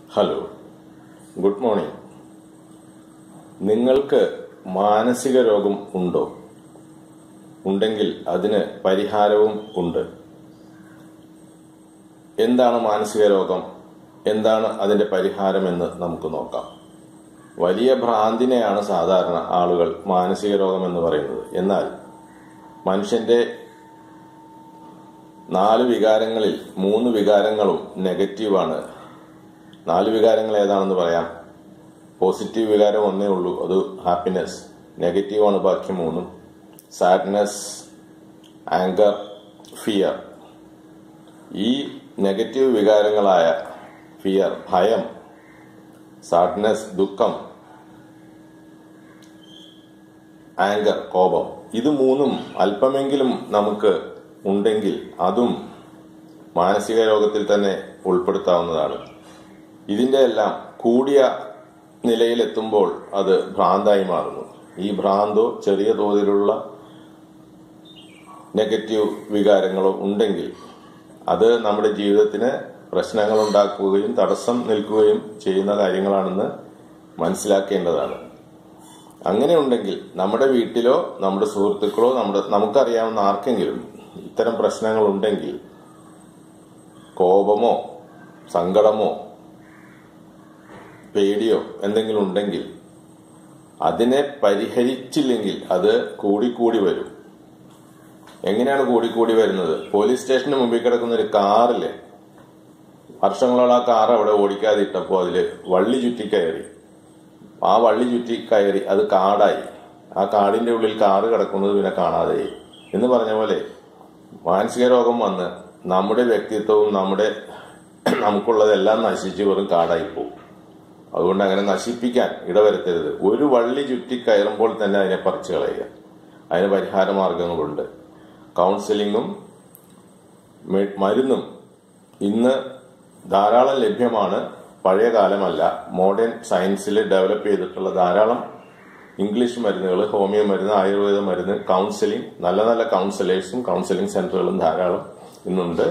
hello good morning നിങ്ങൾക്ക് മാനസിക രോഗം ഉണ്ടോ ഉണ്ടെങ്കിൽ അതിന് പരിഹാരവും ഉണ്ട് എന്താണ് മാനസിക രോഗം എന്താണ് അതിന്റെ പരിഹാരമെന്ന് നമുക്ക് നോക്കാം വലിയ ഭ്രാന്തിനെയാണ് സാധാരണ ആളുകൾ മാനസിക രോഗം എന്ന് പറയുന്നത് എന്നാൽ മനുഷ്യന്റെ നാല് വികാരങ്ങളിൽ മൂന്ന് വികാരങ്ങളും നെഗറ്റീവാണ് നാല് വികാരങ്ങൾ ഏതാണെന്ന് പറയാം പോസിറ്റീവ് വികാരം ഒന്നേ ഉള്ളൂ അത് ഹാപ്പിനെസ് നെഗറ്റീവാണ് ബാക്കി മൂന്നും സാഡ്നെസ് ആങ്കർ ഫിയർ ഈ നെഗറ്റീവ് വികാരങ്ങളായ ഫിയർ ഭയം സാഡ്നെസ് ദുഃഖം ആങ്കർ കോപം ഇത് മൂന്നും അല്പമെങ്കിലും നമുക്ക് ഉണ്ടെങ്കിൽ അതും മാനസിക രോഗത്തിൽ തന്നെ ഉൾപ്പെടുത്താവുന്നതാണ് ഇതിന്റെ എല്ലാം കൂടിയ നിലയിലെത്തുമ്പോൾ അത് ഭ്രാന്തായി മാറുന്നു ഈ ഭ്രാന്തോ ചെറിയ തോതിലുള്ള നെഗറ്റീവ് വികാരങ്ങളോ ഉണ്ടെങ്കിൽ അത് നമ്മുടെ ജീവിതത്തിന് പ്രശ്നങ്ങൾ ഉണ്ടാക്കുകയും തടസ്സം നിൽക്കുകയും ചെയ്യുന്ന കാര്യങ്ങളാണെന്ന് മനസ്സിലാക്കേണ്ടതാണ് അങ്ങനെ ഉണ്ടെങ്കിൽ നമ്മുടെ വീട്ടിലോ നമ്മുടെ സുഹൃത്തുക്കളോ നമ്മുടെ നമുക്കറിയാവുന്ന ആർക്കെങ്കിലും ഇത്തരം പ്രശ്നങ്ങൾ ഉണ്ടെങ്കിൽ കോപമോ സങ്കടമോ പേടിയോ എന്തെങ്കിലും ഉണ്ടെങ്കിൽ അതിനെ പരിഹരിച്ചില്ലെങ്കിൽ അത് കൂടിക്കൂടി വരും എങ്ങനെയാണ് കൂടിക്കൂടി വരുന്നത് പോലീസ് സ്റ്റേഷന് മുമ്പിൽ കിടക്കുന്ന ഒരു കാറില് വർഷങ്ങളോളം ആ കാർ അവിടെ ഓടിക്കാതെ ഇട്ടപ്പോൾ അതില് വള്ളി ചുറ്റി കയറി ആ വള്ളി ചുറ്റി കയറി അത് കാടായി ആ കാടിന്റെ ഉള്ളിൽ കാറ് കിടക്കുന്നത് പിന്നെ കാണാതെയായി എന്ന് പറഞ്ഞ പോലെ മാനസിക രോഗം വന്ന് നമ്മുടെ വ്യക്തിത്വവും നമ്മുടെ നമുക്കുള്ളതെല്ലാം നശിച്ച് വെറും കാടായി പോകും അതുകൊണ്ട് അങ്ങനെ നശിപ്പിക്കാൻ ഇടവരുത്തരുത് ഒരു വള്ളി ചുറ്റി കയറുമ്പോൾ തന്നെ അതിനെ പറിച്ചു കളയുക അതിന് പരിഹാര മാർഗങ്ങളുണ്ട് കൗൺസിലിങ്ങും മരുന്നും ഇന്ന് ധാരാളം ലഭ്യമാണ് പഴയ കാലമല്ല മോഡേൺ സയൻസിൽ ഡെവലപ്പ് ചെയ്തിട്ടുള്ള ധാരാളം ഇംഗ്ലീഷ് മരുന്നുകൾ ഹോമിയോ മരുന്ന് ആയുർവേദ മരുന്ന് കൗൺസിലിംഗ് നല്ല നല്ല കൗൺസിലേഴ്സും കൗൺസിലിംഗ് സെന്ററുകളും ധാരാളം ഇന്നുണ്ട്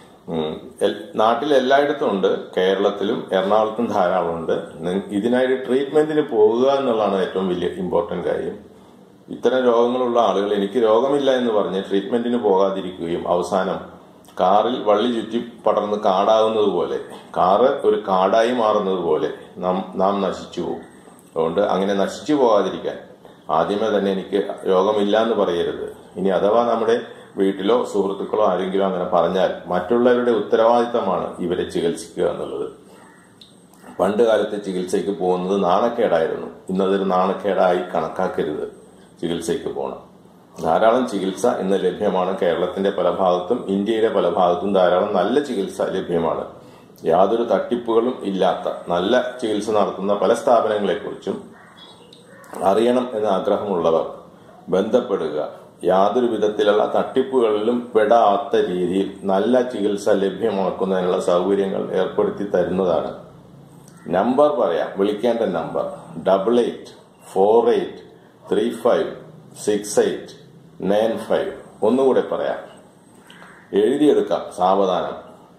നാട്ടിൽ എല്ലായിടത്തും ഉണ്ട് കേരളത്തിലും എറണാകുളത്തും ധാരാളം ഉണ്ട് ഇതിനായിട്ട് ട്രീറ്റ്മെന്റിന് പോകുക എന്നുള്ളതാണ് ഏറ്റവും വലിയ ഇമ്പോർട്ടന്റ് കാര്യം ഇത്തരം രോഗങ്ങളുള്ള ആളുകൾ എനിക്ക് രോഗമില്ല എന്ന് പറഞ്ഞ് ട്രീറ്റ്മെന്റിന് പോകാതിരിക്കുകയും അവസാനം കാറിൽ വള്ളി ചുറ്റി പടർന്ന് കാടാകുന്നത് പോലെ കാറ് ഒരു കാടായി മാറുന്നത് പോലെ നാം നാം നശിച്ചു പോകും അതുകൊണ്ട് അങ്ങനെ നശിച്ചു പോകാതിരിക്കാൻ ആദ്യമേ തന്നെ എനിക്ക് രോഗമില്ല എന്ന് പറയരുത് ഇനി അഥവാ നമ്മുടെ വീട്ടിലോ സുഹൃത്തുക്കളോ ആരെങ്കിലും അങ്ങനെ പറഞ്ഞാൽ മറ്റുള്ളവരുടെ ഉത്തരവാദിത്തമാണ് ഇവരെ ചികിത്സിക്കുക എന്നുള്ളത് പണ്ട് കാലത്തെ ചികിത്സയ്ക്ക് പോകുന്നത് നാണക്കേടായിരുന്നു ഇന്നതൊരു നാണക്കേടായി കണക്കാക്കരുത് ചികിത്സയ്ക്ക് പോകണം ധാരാളം ചികിത്സ ഇന്ന് ലഭ്യമാണ് കേരളത്തിന്റെ പല ഭാഗത്തും ഇന്ത്യയുടെ പല ഭാഗത്തും ധാരാളം നല്ല ചികിത്സ ലഭ്യമാണ് യാതൊരു തട്ടിപ്പുകളും ഇല്ലാത്ത നല്ല ചികിത്സ നടത്തുന്ന പല സ്ഥാപനങ്ങളെക്കുറിച്ചും അറിയണം എന്ന ആഗ്രഹമുള്ളവർ ബന്ധപ്പെടുക യാതൊരു വിധത്തിലുള്ള തട്ടിപ്പുകളിലും പെടാത്ത രീതിയിൽ നല്ല ചികിത്സ ലഭ്യമാക്കുന്നതിനുള്ള സൗകര്യങ്ങൾ ഏർപ്പെടുത്തി തരുന്നതാണ് നമ്പർ പറയാം വിളിക്കേണ്ട number double eight four eight three five six eight nine five ഒന്നുകൂടെ പറയാം എഴുതിയെടുക്കാം സാവധാനം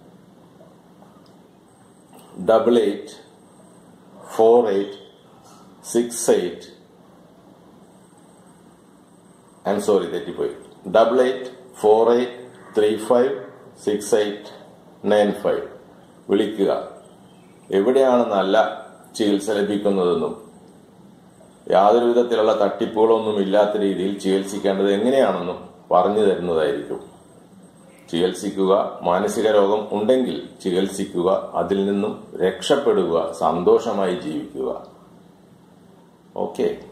double eight four eight six eight I'm sorry തെറ്റിപ്പോയി double eight four eight three five six eight nine five വിളിക്കുക എവിടെയാണ് നല്ല ചികിത്സ ലഭിക്കുന്നതെന്നും യാതൊരു വിധത്തിലുള്ള തട്ടിപ്പുകളൊന്നും ഇല്ലാത്ത രീതിയിൽ ചികിത്സിക്കേണ്ടത് എങ്ങനെയാണെന്നും പറഞ്ഞു തരുന്നതായിരിക്കും ചികിത്സിക്കുക മാനസിക രോഗം ഉണ്ടെങ്കിൽ ചികിത്സിക്കുക അതിൽ നിന്നും രക്ഷപ്പെടുക സന്തോഷമായി ജീവിക്കുക ഓക്കെ